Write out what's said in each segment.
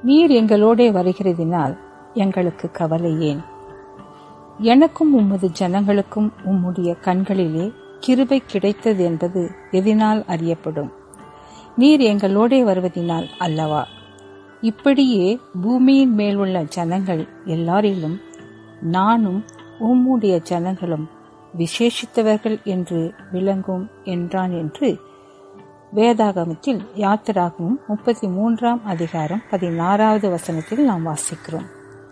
நீர் எங்களோடே வருகிறதினால் எங்களுக்கு கவலை ஏன் எனக்கும் உமது ஜனங்களுக்கும் உம்முடைய கண்களிலே கிருபை கிடைத்தது என்பது எதினால் அறியப்படும் நீர் எங்களோடே வருவதினால் அல்லவா இப்படியே பூமியின் மேல் உள்ள ஜனங்கள் எல்லாரிலும் நானும் உம்முடைய ஜனங்களும் விசேஷித்தவர்கள் என்று விளங்கும் என்றான் என்று வேதாகமத்தில் யாத்திராகவும் முப்பத்தி மூன்றாம் அதிகாரம் பதினாறாவது வசனத்தில் நாம் வாசிக்கிறோம்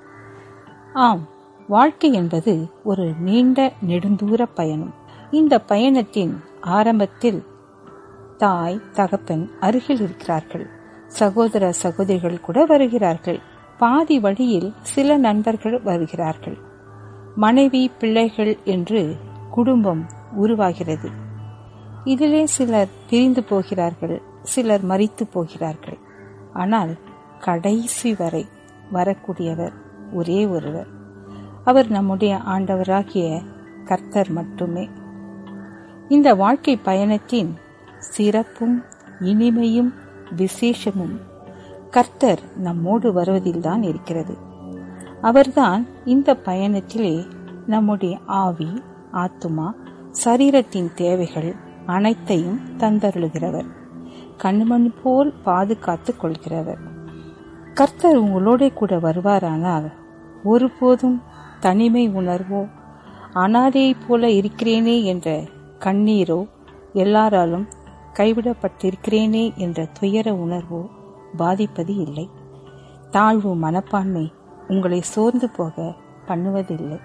ஆம் வாழ்க்கை என்பது ஒரு நீண்ட நெடுந்தூர பயணம் இந்த பயணத்தின் ஆரம்பத்தில் தாய் தகப்பன் அருகில் இருக்கிறார்கள் சகோதர சகோதரிகள் கூட வருகிறார்கள் பாதி வழியில் சில நண்பர்கள் வருகிறார்கள் மனைவி பிள்ளைகள் என்று குடும்பம் உருவாகிறது இதிலே சிலர் பிரிந்து போகிறார்கள் சிலர் மறித்து போகிறார்கள் ஆனால் கடைசி வரை வரக்கூடியவர் ஒரே ஒருவர் அவர் நம்முடைய ஆண்டவராகிய கர்த்தர் மட்டுமே இந்த வாழ்க்கை பயணத்தின் சிறப்பும் இனிமையும் விசேஷமும் கர்த்தர் நம்மோடு வருவதில்தான் இருக்கிறது அவர்தான் இந்த பயணத்திலே நம்முடைய ஆவி ஆத்துமா சரீரத்தின் தேவைகள் அனைத்தையும் தந்தருளுகிறவர் கண்மணி போல் பாதுகாத்துக் கொள்கிறவர் கர்த்தர் உங்களோட கூட வருவாரானால் ஒருபோதும் தனிமை உணர்வோ அனாதையைப் போல இருக்கிறேனே என்ற கண்ணீரோ எல்லாராலும் கைவிடப்பட்டிருக்கிறேனே என்ற துயர உணர்வோ பாதிப்பது இல்லை தாழ்வு மனப்பான்மை உங்களை சோர்ந்து போக பண்ணுவதில்லை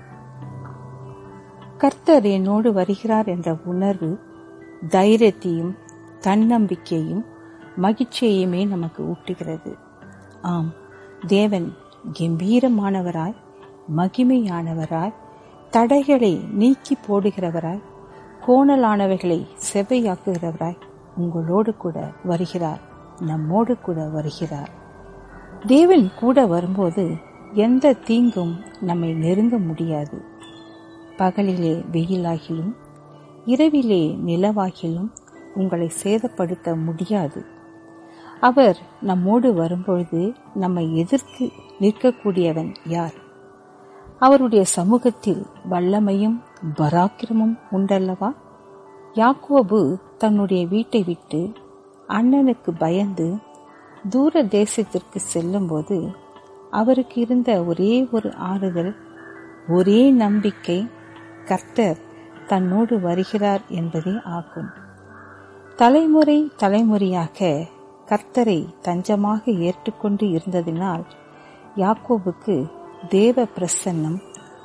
கர்த்தர் என்னோடு வருகிறார் என்ற உணர்வு தைரியத்தையும் தன்னம்பிக்கையும் மகிழ்ச்சியையுமே நமக்கு ஊட்டுகிறது ஆம் தேவன் கம்பீரமானவராய் மகிமையானவராய் தடைகளை நீக்கி போடுகிறவராய் கோணலானவைகளை செவ்வையாக்குகிறவராய் உங்களோடு கூட வருகிறார் நம்மோடு கூட வருகிறார் தேவன் கூட வரும்போது எந்த தீங்கும் நம்மை நெருங்க முடியாது பகலிலே வெயிலாகிலும் இரவிலே நிலவாகிலும் உங்களை சேதப்படுத்த முடியாது அவர் நம்மோடு வரும்பொழுது நம்மை எதிர்த்து நிற்கக்கூடியவன் யார் அவருடைய சமூகத்தில் வல்லமையும் பராக்கிரமும் உண்டல்லவா யாக்கோபு தன்னுடைய வீட்டை விட்டு அண்ணனுக்கு பயந்து தூர தேசத்திற்கு செல்லும்போது அவருக்கு இருந்த ஒரே ஒரு ஆறுதல் ஒரே நம்பிக்கை கர்த்தர் தன்னோடு வருகிறார் என்பதே ஆகும் தலைமுறை தலைமுறையாக கர்த்தரை தஞ்சமாக ஏற்றுக்கொண்டு இருந்ததினால் யாக்கோபுக்கு தேவ பிரசன்னம்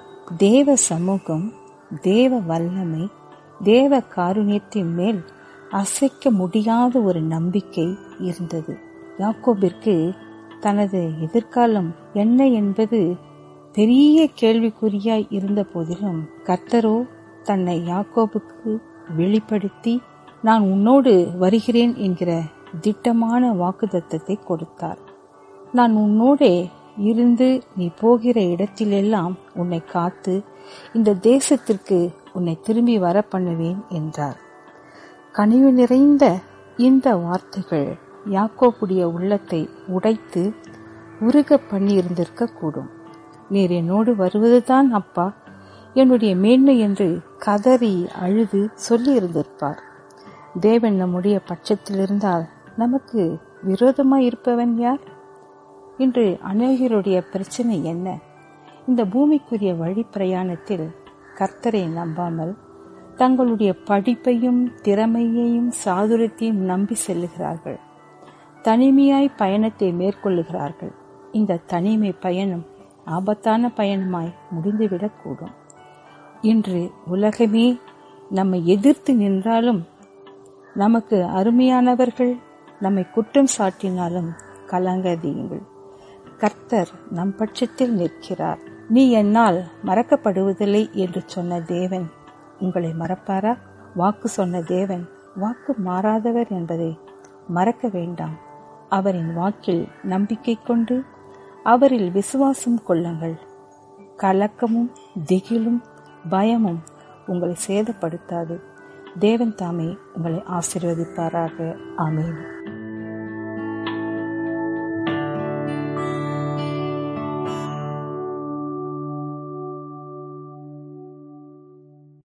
தேவ சமூகம் தேவ வல்லமை தேவ காருண்யத்தின் மேல் அசைக்க முடியாத ஒரு நம்பிக்கை இருந்தது யாக்கோபிற்கு தனது எதிர்காலம் என்ன என்பது பெரிய கேள்விக்குறியாய் இருந்த போதிலும் கர்த்தரோ தன்னை யாக்கோபுக்கு வெளிப்படுத்தி நான் உன்னோடு வருகிறேன் என்கிற திட்டமான வாக்குதத்தத்தை கொடுத்தார் நான் உன்னோடே இருந்து நீ போகிற இடத்திலெல்லாம் உன்னை காத்து இந்த தேசத்திற்கு உன்னை திரும்பி வர பண்ணுவேன் என்றார் கனிவு நிறைந்த இந்த வார்த்தைகள் யாக்கோப்புடைய உள்ளத்தை உடைத்து உருக பண்ணி இருந்திருக்க கூடும் நீர் என்னோடு வருவதுதான் அப்பா என்னுடைய மேன்மை என்று கதறி அழுது சொல்லி இருந்திருப்பார் தேவன் நம்முடைய பட்சத்தில் இருந்தால் நமக்கு விரோதமாய் இருப்பவன் யார் இன்று அநேகருடைய பிரச்சனை என்ன இந்த பூமிக்குரிய வழி பிரயாணத்தில் கர்த்தரை நம்பாமல் தங்களுடைய படிப்பையும் திறமையையும் சாதுரியத்தையும் நம்பி செல்லுகிறார்கள் தனிமையாய் பயணத்தை மேற்கொள்ளுகிறார்கள் இந்த தனிமை பயணம் ஆபத்தான பயணமாய் முடிந்துவிடக்கூடும் இன்று உலகமே நம்மை எதிர்த்து நின்றாலும் நமக்கு அருமையானவர்கள் நம்மை குற்றம் சாட்டினாலும் கலங்காதீங்கள் கர்த்தர் நம் பட்சத்தில் நிற்கிறார் நீ என்னால் மறக்கப்படுவதில்லை என்று சொன்ன தேவன் உங்களை மறப்பாரா வாக்கு சொன்ன தேவன் வாக்கு மாறாதவர் என்பதை மறக்க வேண்டாம் அவரின் வாக்கில் நம்பிக்கை கொண்டு அவரில் விசுவாசம் கொள்ளுங்கள் கலக்கமும் திகிலும் பயமும் உங்களை சேதப்படுத்தாது தேவன் தாமே உங்களை ஆசீர்வதிப்பாராக ஆமேன்